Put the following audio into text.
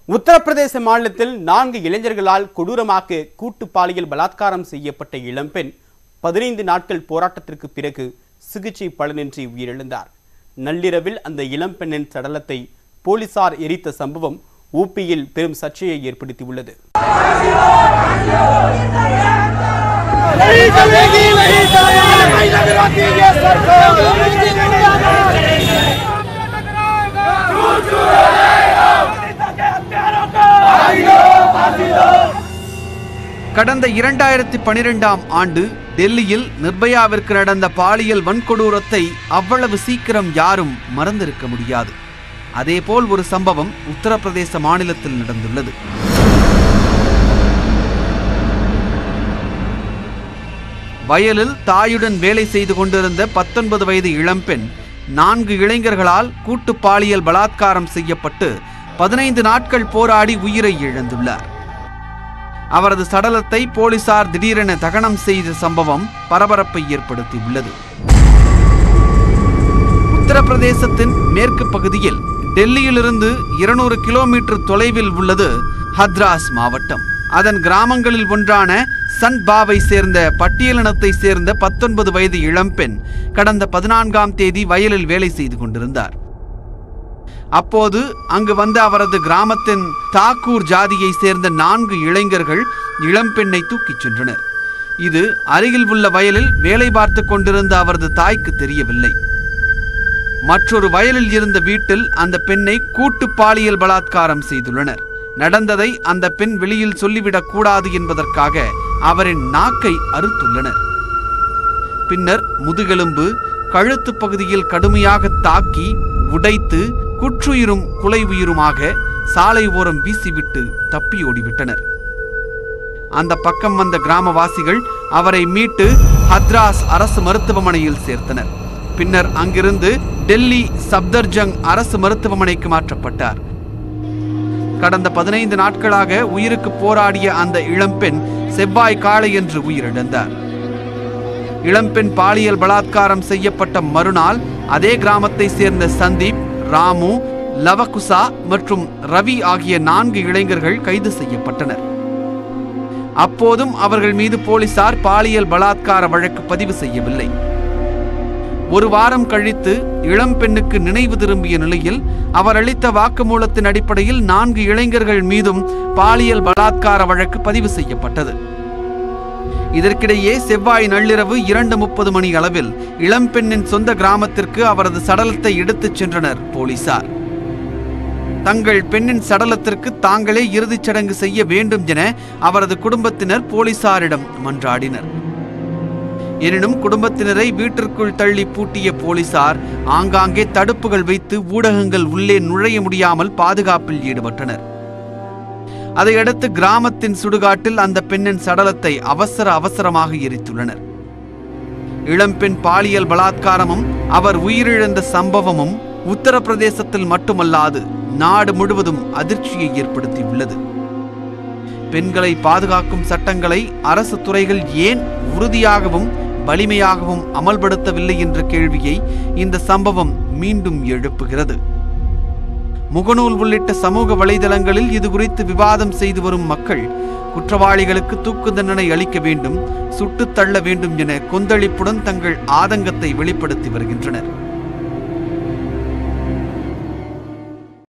உத்தரப்பிரதேச மாநிலத்தில் நான்கு இளைஞர்களால் கொடூரமாக கூட்டு பாலியல் பலாத்காரம் செய்யப்பட்ட இளம்பெண் பதினைந்து நாட்கள் போராட்டத்திற்கு பிறகு சிகிச்சை பலனின்றி உயிரிழந்தார் நள்ளிரவில் அந்த இளம்பெண்ணின் சடலத்தை போலீசார் எரித்த சம்பவம் ஊப்பியில் பெரும் சர்ச்சையை ஏற்படுத்தியுள்ளது नहीं चलेगी नहीं चलेगी नहीं लगवाती ये सरकार கடந்த இரண்டாயிரத்தி பனிரெண்டாம் ஆண்டு டெல்லியில் நிர்பயாவிற்கு நடந்த பாலியல் வன்கொடூரத்தை அவ்வளவு சீக்கிரம் யாரும் மறந்திருக்க முடியாது அதேபோல் ஒரு சம்பவம் உத்தரப்பிரதேச மாநிலத்தில் நடந்துள்ளது வயலில் தாயுடன் வேலை செய்து கொண்டிருந்த பத்தொன்பது வயது இளம்பெண் நான்கு இளைஞர்களால் கூட்டு பாலியல் பலாத்காரம் செய்யப்பட்டு பதினைந்து நாட்கள் போராடி உயிரை இழந்துள்ளார் அவரது சடலத்தை போலீசார் திடீரென தகனம் செய்த சம்பவம் பரபரப்பை ஏற்படுத்தியுள்ளது உத்தரப்பிரதேசத்தின் மேற்கு பகுதியில் டெல்லியிலிருந்து இருநூறு கிலோமீட்டர் தொலைவில் உள்ளது ஹத்ராஸ் மாவட்டம் அதன் கிராமங்களில் ஒன்றான சன்பாவை சேர்ந்த பட்டியலினத்தை சேர்ந்த பத்தொன்பது வயது இளம்பெண் கடந்த பதினான்காம் தேதி வயலில் வேலை செய்து கொண்டிருந்தார் அப்போது அங்கு வந்த அவரது கிராமத்தின் தாக்கூர் ஜாதியை சேர்ந்த நான்கு இளைஞர்கள் இளம்பெண்ணை தூக்கிச் சென்றனர் இது அருகில் உள்ள வயலில் வேலை பார்த்து கொண்டிருந்த அவரது தாய்க்கு தெரியவில்லை மற்றொரு வயலில் இருந்த வீட்டில் அந்த பெண்ணை கூட்டு பாலியல் பலாத்காரம் செய்துள்ளனர் நடந்ததை அந்த பெண் வெளியில் சொல்லிவிடக் கூடாது என்பதற்காக அவரின் நாக்கை அறுத்துள்ளனர் பின்னர் முதுகெலும்பு கழுத்து பகுதியில் கடுமையாக தாக்கி உடைத்து குற்றுயிரும் குலை உயிருமாக சாலை ஓரம் வீசிவிட்டு தப்பியோடிவிட்டனர் அந்த பக்கம் வந்த கிராமவாசிகள் அவரை மீட்டு ஹத்ராஸ் அரசு மருத்துவமனையில் சேர்த்தனர் பின்னர் அங்கிருந்து டெல்லி சப்தர்ஜங் அரசு மருத்துவமனைக்கு மாற்றப்பட்டார் கடந்த பதினைந்து நாட்களாக உயிருக்கு போராடிய அந்த இளம்பெண் செவ்வாய் காலையன்று உயிரிழந்தார் இளம்பெண் பாலியல் பலாத்காரம் செய்யப்பட்ட மறுநாள் அதே கிராமத்தை சேர்ந்த சந்தீப் ராமு லவகுசா மற்றும் ரவி ஆகிய நான்கு இளைஞர்கள் கைது செய்யப்பட்டனர் அப்போதும் அவர்கள் மீது போலீசார் பாலியல் பலாத்கார வழக்கு பதிவு செய்யவில்லை ஒரு வாரம் கழித்து இளம் பெண்ணுக்கு நினைவு திரும்பிய நிலையில் அவர் அளித்த வாக்குமூலத்தின் அடிப்படையில் நான்கு இளைஞர்கள் மீதும் பாலியல் பலாத்கார வழக்கு பதிவு செய்யப்பட்டது இதற்கிடையே செவ்வாய் நள்ளிரவு இரண்டு முப்பது மணி அளவில் இளம்பெண்ணின் சொந்த கிராமத்திற்கு அவரது சடலத்தை எடுத்துச் சென்றனர் போலீசார் தங்கள் பெண்ணின் சடலத்திற்கு தாங்களே இறுதிச் சடங்கு செய்ய வேண்டும் என அவரது குடும்பத்தினர் போலீசாரிடம் மன்றாடினர் எனினும் குடும்பத்தினரை வீட்டிற்குள் தள்ளி பூட்டிய போலீசார் ஆங்காங்கே தடுப்புகள் வைத்து ஊடகங்கள் உள்ளே நுழைய முடியாமல் பாதுகாப்பில் ஈடுபட்டனர் அதையடுத்து கிராமத்தின் சுடுகாட்டில் அந்த பெண்ணின் சடலத்தை அவசர அவசரமாக எரித்துள்ளனர் இளம்பெண் பாலியல் பலாத்காரமும் அவர் உயிரிழந்த சம்பவமும் உத்தரப்பிரதேசத்தில் மட்டுமல்லாது நாடு முழுவதும் அதிர்ச்சியை ஏற்படுத்தியுள்ளது பெண்களை பாதுகாக்கும் சட்டங்களை அரசு துறைகள் ஏன் உறுதியாகவும் வலிமையாகவும் அமல்படுத்தவில்லை என்ற கேள்வியை இந்த சம்பவம் மீண்டும் எழுப்புகிறது முகநூல் உள்ளிட்ட சமூக வலைதளங்களில் இது குறித்து விவாதம் செய்து வரும் மக்கள் குற்றவாளிகளுக்கு தூக்கு தண்டனை அளிக்க வேண்டும் சுட்டுத் தள்ள வேண்டும் என கொந்தளிப்புடன் தங்கள் ஆதங்கத்தை வெளிப்படுத்தி வருகின்றனர்